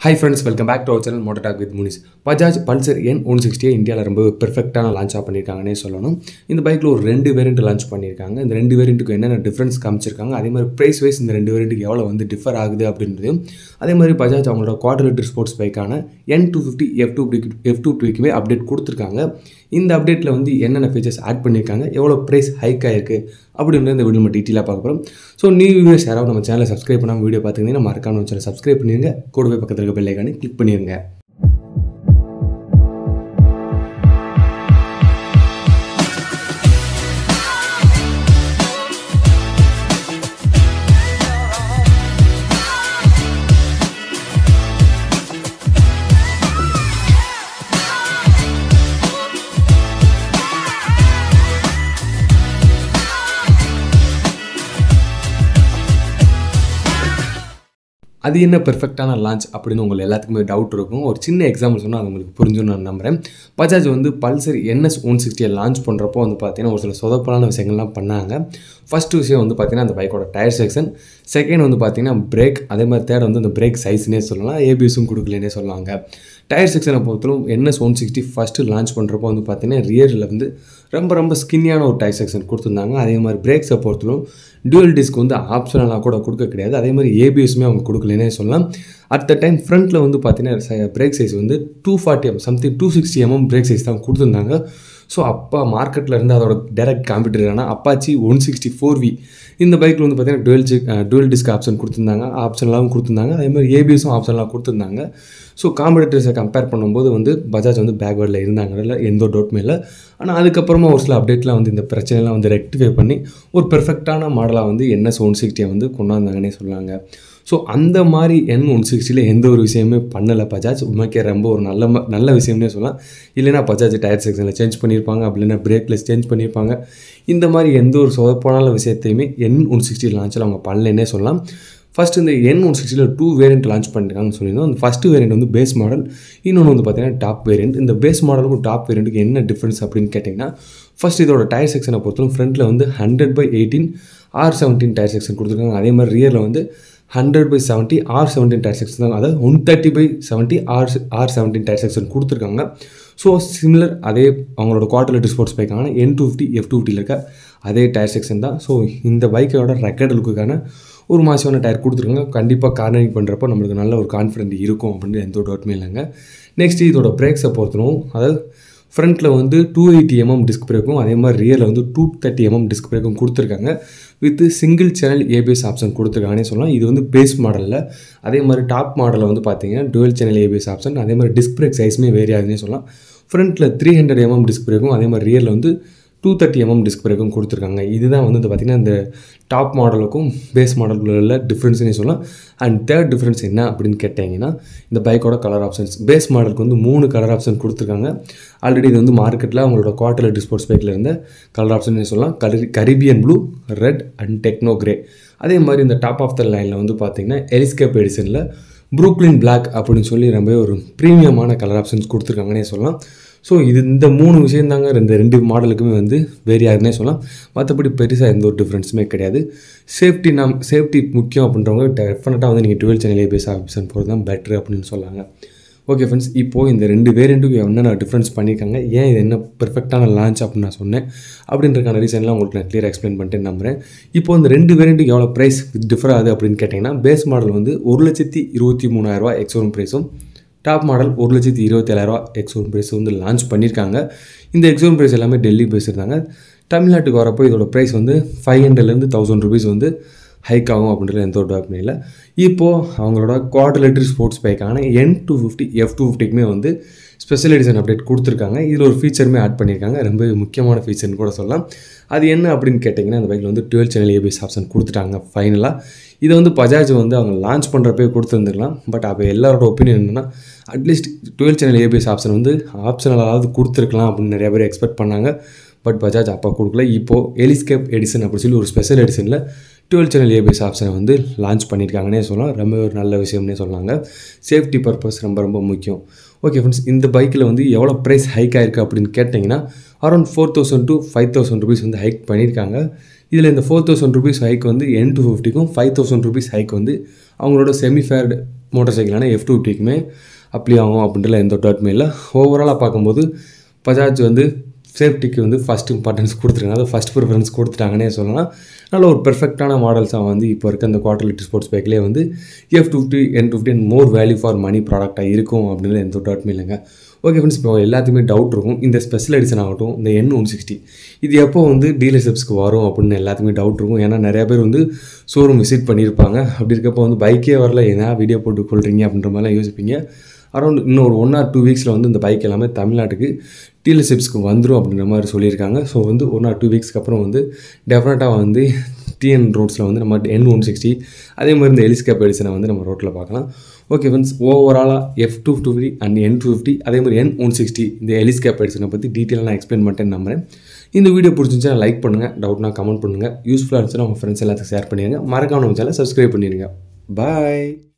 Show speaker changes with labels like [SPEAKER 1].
[SPEAKER 1] high friends welcome back to our channel motor talk with Munis Bajaj Pulsar N one சிக்ஸ்டியை இந்தியாவில் ரொம்ப பெர்ஃபெக்டான லான்ச்சாக பண்ணியிருக்காங்கன்னே சொல்லணும் இந்த பைக்கில் ஒரு ரெண்டு வேரியண்ட் லான்ச் பண்ணியிருக்காங்க இந்த ரெண்டு வேரியண்ட்டுக்கு என்னென்ன டிஃப்ரென்ஸ் காமிச்சிருக்காங்க அதே மாதிரி ப்ரைஸ் வைஸ் இந்த ரெண்டு வேரியண்ட்டுக்கு எவ்வளோ வந்து டிஃபர் ஆகுது அப்படின்றதையும் அதே மாதிரி பஜாஜ் அவங்களோட குவார்டர் லிட்டர் ஸ்போர்ட்ஸ் பைக்கான N two fifty F two F two டுவிக்குமே அப்டேட் கொடுத்துருக்காங்க இந்த அப்டேட்டில் வந்து என்னென்ன ஃபீச்சர்ஸ் ஆட் பண்ணியிருக்காங்க எவ்வளோ ப்ரைஸ் ஹைக் ஆயிருக்கு அப்படின்ற இந்த வீடியோ நம்ம டீட்டெயிலாக பார்க்க போகிறோம் ஸோ நியூ வியூவர்ஸ் யாராவது நம்ம சேனலை சப்ஸ்கிரைப் பண்ணாமல் வீடியோ பார்த்துக்கிங்கன்னா மறக்காம நம்ம சேனல் சப்ஸ்கிரைப் பண்ணிடுங்க கூடவே பக்கத்தில் இருக்க பெல் ஐக்கானே கிளிக் பண்ணிடுங்க அது என்ன பெர்ஃபெக்டான லான்ச் அப்படின்னு உங்களுக்கு எல்லாத்துக்குமே டவுட் இருக்கும் ஒரு சின்ன எக்ஸாம்பிள் சொன்னால் அது உங்களுக்கு புரிஞ்சுன்னு நான் நம்புகிறேன் பஜாஜ் வந்து பல்சர் என்எஸ் ஒன் சிக்ஸ்டியை லான்ச் பண்ணுறப்போ வந்து பார்த்தீங்கன்னா ஒரு சில சொதப்பலான விஷயங்கள்லாம் பண்ணாங்க ஃபஸ்ட்டு விஷயம் வந்து பார்த்தீங்கன்னா அந்த பைக்கோட டயர் செக்ஷன் செகண்ட் வந்து பார்த்தீங்கன்னா பிரேக் அதே மாதிரி தேர்ட் வந்து அந்த பிரேக் சைஸ்னே சொல்லலாம் ஏபிஎஸும் கொடுக்கலனே சொல்லுவாங்க டயர் செக்ஷனை பொறுத்தவரைக்கும் NS one sixty first launch பண்ணுறப்போ வந்து பார்த்தீங்கன்னா ரியரில் வந்து ரொம்ப ரொம்ப ஸ்கின்னியான ஒரு டயர் செக்ஷன் கொடுத்துருந்தாங்க அதே மாதிரி பிரேக்ஸை பொறுத்தவரைக்கும் டியூவல் டிஸ்க் வந்து ஆப்ஷனலாக கூட கொடுக்க கிடையாது அதே மாதிரி ஏபிஎஸ்மே அவங்க கொடுக்கலனே சொல்லலாம் அட் த டைம் ஃப்ரண்ட்டில் வந்து பார்த்தீங்கன்னா பிரேக் சைஸ் வந்து two forty M something two sixty mm brake size தான் கொடுத்துருந்தாங்க ஸோ அப்போ மார்க்கெட்டில் இருந்து அதோட டேரக்ட் காம்படிட்டரான Apache one sixty four V இந்த பைக்கில் வந்து பார்த்தீங்கன்னா dual G dual disc option கொடுத்துருந்தாங்க ஆப்ஷன்லாம் கொடுத்துருந்தாங்க அதே மாதிரி ஏபிஎஸும் ஆப்ஷன்லாம் கொடுத்துருந்தாங்க ஸோ காம்படிட்டர்ஸை கம்பேர் பண்ணும்போது வந்து பஜாஜ் வந்து பேக்வேர்டில் இருந்தாங்க எந்த ஒரு டவுட்டுமே இல்லை ஆனால் அதுக்கப்புறமா ஒரு சில அப்டேட்லாம் வந்து இந்த பிரச்சனைலாம் வந்து ரெக்டிஃபை பண்ணி ஒரு பெர்ஃபெக்டான மாடலாக வந்து என்எஸ் ஒன் சிக்ஸ்டியை வந்து கொண்டாந்தாங்கன்னே சொல்லாங்க ஸோ அந்த மாதிரி என் ஒன் சிக்ஸ்டியில் எந்த ஒரு விஷயமே பண்ணலை பஜாஜ் உண்மைக்கே ரொம்ப ஒரு நல்ல ம- நல்ல விஷயம்னே சொல்லலாம் இல்லைனா பஜாஜ் டயர் செக்ஷனில் சேஞ்ச் பண்ணியிருப்பாங்க அப்படின்னா பிரேக்கில் சேஞ்ச் பண்ணியிருப்பாங்க இந்த மாதிரி எந்த ஒரு சொதப்பான விஷயத்தையுமே என் ஒன் சிக்ஸ்டி லான்ச்சில் அவங்க பண்ணலன்னே சொல்லலாம் ஃபஸ்ட் இந்த என் ஒன் சிக்ஸ்டியில் டூ வேரியண்ட் லான்ச் பண்ணிருக்காங்கன்னு சொல்லியிருந்தோம் அந்த ஃபஸ்ட்டு வேரியண்ட் வந்து பேஸ் மாடல் இன்னொன்று வந்து பார்த்தீங்கன்னா டாப் வேரியண்ட் இந்த பேஸ் மாடலுக்கும் டாப் வேரியண்ட்டுக்கு என்ன டிஃப்ரென்ஸ் அப்படின்னு கேட்டிங்கன்னா ஃபஸ்ட் இதோட டயர் செக்ஷனை பொறுத்தவரை ஃப்ரண்ட்டில் வந்து hundred by eighteen R seventeen tyre section கொடுத்துருக்காங்க அதே மாதிரி ரியரில் வந்து hundred by seventy R seventeen tyre section தான் அதாவது one thirty by seventy R R seventeen tyre section கொடுத்துருக்காங்க ஸோ சிமிலர் அதே அவங்களோட குவார்டர் லிட்டர் ஸ்போர்ட்ஸ் பைக்கான N two fifty F two ஃபிஃப்டியில் இருக்க அதே டயர் செக்ஷன் தான் ஸோ இந்த பைக்கோட ரெக்கார்ட் லுக்குக்கான ஒரு மாதமான டயர் கொடுத்துருக்காங்க கண்டிப்பாக கார்னரிங் பண்ணுறப்போ நம்மளுக்கு நல்ல ஒரு கான்ஃபிடென்ட் இருக்கும் அப்படின்னு எந்த ஒரு டவுட்டுமே இல்லைங்க நெக்ஸ்ட் இதோட பிரேக்ஸை பொறுத்தனும் அதாவது ஃப்ரண்ட்டில் வந்து டூ எயிட்டி எம்எம் டிஸ்க் பிரேக்கும் அதே மாதிரி ரியரில் வந்து டூ தேர்ட்டி எம்எம் டிஸ்க் பிரேக்கும் கொடுத்துருக்காங்க with single channel ABS option கொடுத்துருக்காங்கன்னே சொல்லலாம் இது வந்து பேஸ் மாடலில் அதே மாதிரி டாப் மாடலில் வந்து பார்த்தீங்கன்னா டுவெல் சேனல் ஏபிஎஸ் ஆப்ஷன் அதே மாதிரி டிஸ்க் பிரேக் சைஸுமே வேரி ஆகுதுன்னே சொல்லலாம் ஃப்ரண்ட்டில் த்ரீ ஹண்ட்ரட் எம்எம் டிஸ்க் பிரேக்கும் அதே மாதிரி ரியரில் வந்து டூ தேர்ட்டி எம்எம் டிஸ்க் பிரேக்கும் கொடுத்துருக்காங்க இதுதான் வந்து இந்த பார்த்திங்கன்னா இந்த டாப் மாடலுக்கும் பேஸ் மாடலுக்குள்ள உள்ள டிஃப்ரென்ஸ்னே சொல்லலாம் அண்ட் தேர்ட் டிஃப்ரென்ஸ் என்ன அப்படின்னு கேட்டிங்கன்னா இந்த பைக்கோட கலர் ஆப்ஷன்ஸ் பேஸ் மாடலுக்கு வந்து மூணு கலர் ஆப்ஷன் கொடுத்துருக்காங்க ஆல்ரெடி இது வந்து மார்க்கெட்டில் அவங்களோட குவார்டர் லிட்டர் ஸ்போர்ட்ஸ் பைக்கில் இருந்த கலர் ஆப்ஷன் சொல்லலாம் கரி Caribbean blue red and techno grey அதே மாதிரி இந்த டாப் ஆஃப் த லைனில் வந்து பார்த்தீங்கன்னா எலிஸ்கேப் எடிசனில் ப்ரூக்லின் Black அப்படின்னு சொல்லி ரொம்ப ஒரு ப்ரீமியமான கலர் ஆப்ஷன்ஸ் கொடுத்துருக்காங்கன்னே சொல்லலாம் ஸோ இது இந்த மூணு விஷயம் தாங்க இந்த ரெண்டு மாடலுக்குமே வந்து வேரி ஆகுதுன்னே சொல்லலாம் மற்றபடி பெருசாக எந்த ஒரு டிஃப்ரென்ஸுமே கிடையாது சேஃப்டி நாம் சேஃப்டி முக்கியம் அப்படின்றவங்க டெஃபினட்டாக வந்து நீங்கள் டுவெல் சேனல் ஏபிஎஸ் ஆப்ஷன் போகிறது தான் பெட்ரு அப்படின்னு சொல்லாங்க ஓகே ஃப்ரெண்ட்ஸ் இப்போது இந்த ரெண்டு வேரியண்ட்டுக்கு என்னென்ன டிஃப்ரென்ஸ் பண்ணியிருக்காங்க ஏன் இது என்ன பெர்ஃபெக்டான லான்ச் அப்படின்னு நான் சொன்னேன் அப்படின்றக்கான ரீசன்லாம் உங்களுக்கு நான் கிளியர் எக்ஸ்பிளைன் பண்ணிட்டு நம்புறேன் இப்போ இந்த ரெண்டு வேரியண்ட்டுக்கு எவ்வளோ ப்ரைஸ் டிஃபர் ஆகுது அப்படின்னு கேட்டிங்கன்னா பேஸ் மாடல் வந்து ஒரு லட்சத்தி இருபத்தி மூணாயிரரூவா எக்ஸோரூம் ப்ரைஸும் டாப் மாடல் ஒரு லட்சத்தி இருபத்தேழாயிரரூவா எக்ஸோரூம் ப்ரைஸ் வந்து லான்ச் பண்ணியிருக்காங்க இந்த எக்ஸோரூம் ப்ரைஸ் எல்லாமே டெல்லி பேஸ் இருந்தாங்க தமிழ்நாட்டுக்கு வரப்போ இதோட ப்ரைஸ் வந்து ஃபைவ் ஹண்ட்ரட்லேருந்து தௌசண்ட் ருபீஸ் வந்து ஹைக் ஆகும் அப்படின்றது எந்த ஒரு டவுட்மே இல்லை இப்போது அவங்களோட குவார்டர் லிட்டர் ஸ்போர்ட்ஸ் பைக்கான N two fifty F two ஃபிஃப்டிக்குமே வந்து ஸ்பெஷல் எடிஷன் அப்டேட் கொடுத்துருக்காங்க இதில் ஒரு ஃபீச்சருமே ஆட் பண்ணியிருக்காங்க ரொம்ப முக்கியமான ஃபீச்சர்னு கூட சொல்லலாம் அது என்ன அப்படின்னு கேட்டிங்கன்னா அந்த பைக்கில் வந்து டுவெல் சேனல் ஏபிஎஸ் ஆப்ஷன் கொடுத்துட்டாங்க ஃபைனலாக இதை வந்து பஜாஜ் வந்து அவங்க லான்ச் பண்ணுறப்பே கொடுத்துருந்துருக்கலாம் பட் அப்போ எல்லாரோட ஒப்பீனியன் என்னென்னா at least dual channel ABS option வந்து ஆப்ஷனலாவது கொடுத்துருக்கலாம் அப்படின்னு நிறைய பேர் எக்ஸ்பெக்ட் பண்ணாங்க பட் பஜாஜ் அப்போ கொடுக்கல இப்போது எலிஸ்கேப் எடிசன் அப்படி சொல்லி ஒரு ஸ்பெஷல் எடிஷனில் டுவெல் சேனல் ஏபிஎஸ் ஆப்ஷனை வந்து லான்ச் பண்ணியிருக்காங்கன்னே சொல்லலாம் ரொம்ப ஒரு நல்ல விஷயம்னே சொன்னாங்க சேஃப்டி பர்பஸ் ரொம்ப ரொம்ப முக்கியம் ஓகே ஃப்ரெண்ட்ஸ் இந்த பைக்கில் வந்து எவ்வளோ ப்ரைஸ் ஹைக் ஆயிருக்கு அப்படின்னு கேட்டிங்கன்னா around four thousand to five thousand rupees வந்து ஹைக் பண்ணியிருக்காங்க இதில் இந்த ஃபோர் தௌசண்ட் ருபீஸ் ஹைக் வந்து என் டூ ஃபிஃப்டிக்கும் ஃபைவ் தௌசண்ட் ருபீஸ் ஹைக் வந்து அவங்களோட செமி ஃபேர்டு மோட்டார் சைக்கிளான எஃப் டூ ஃபிஃப்டிக்குமே அப்ளை ஆகும் அப்படின்ட்டுல எந்த டவுட்டுமே இல்லை ஓவராலாக பார்க்கும்போது பஜாஜ் வந்து சேஃப்டிக்கு வந்து ஃபஸ்ட் இம்பார்ட்டன்ஸ் கொடுத்துருக்காங்க அது ஃபஸ்ட் ப்ரிஃபரன்ஸ் கொடுத்துட்டாங்கன்னே சொல்லலாம் நல்ல ஒரு பெர்ஃபெக்டான மாடல்ஸாக வந்து இப்போ இருக்க இந்த குவார்டர் லிட்டர் ஸ்போர்ட்ஸ் பைக்லேயே வந்து F fifty N fifty more value for money ப்ராடக்டாக இருக்கும் அப்படின்னு எந்த டவுட்டுமே இல்லைங்க ஓகே ஃப்ரெண்ட்ஸ் இப்போ எல்லாத்துக்குமே டவுட் இருக்கும் இந்த ஸ்பெஷல் எடிஷன் ஆகட்டும் இந்த என் ஒன் சிக்ஸ்டி இது எப்போ வந்து டீலர்ஷிப்ஸ்க்கு வரும் அப்படின்னு எல்லாத்துக்குமே டவுட் இருக்கும் ஏன்னா நிறைய பேர் வந்து ஷோரூம் விசிட் பண்ணியிருப்பாங்க அப்படி இருக்கப்போ வந்து பைக்கே வரல ஏன்னா வீடியோ போட்டு கொள்றீங்க அப்படின்ற மாதிரிலாம் யோசிப்பீங்க அரௌண்ட் இன்னும் ஒரு ஒன் ஆர் டூ வீக்ஸில் வந்து இந்த பைக் எல்லாமே தமிழ்நாட்டுக்கு டீலர்ஷிப்ஸ்க்கு வந்துடும் அப்படின்ற மாதிரி சொல்லியிருக்காங்க ஸோ வந்து ஒன் ஆர் டூ வீக்ஸ்க்கு அப்புறம் வந்து டெஃபினட்டாக வந்து டிஎன் ரோட்ஸில் வந்து நம்ம என் ஒன் சிக்ஸ்டி அதே மாதிரி இந்த எலிஸ்கேப் எடிசனை வந்து நம்ம ரோட்டில் பார்க்கலாம் ஓகே ஃப்ரெண்ட்ஸ் ஓவராலாக F two fifty and N two fifty அதே மாதிரி என் ஒன் சிக்ஸ்டி இந்த எலிஸ்கேப் எடிசனை பற்றி டீட்டெயிலாக நான் எக்ஸ்பிளைன் பண்ணிட்டேன்னு நம்புறேன் இந்த வீடியோ பிடிச்சிருந்துச்சா லைக் பண்ணுங்கள் டவுட்னா கமெண்ட் பண்ணுங்கள் யூஸ்ஃபுல்லாக இருந்துச்சுன்னா உங்கள் ஃப்ரெண்ட்ஸ் எல்லாத்துக்கும் ஷேர் பண்ணிடுங்க மறக்காம நம்ம சேனல் சப்ஸ்கிரைப் பண்ணிடுங்க பாய்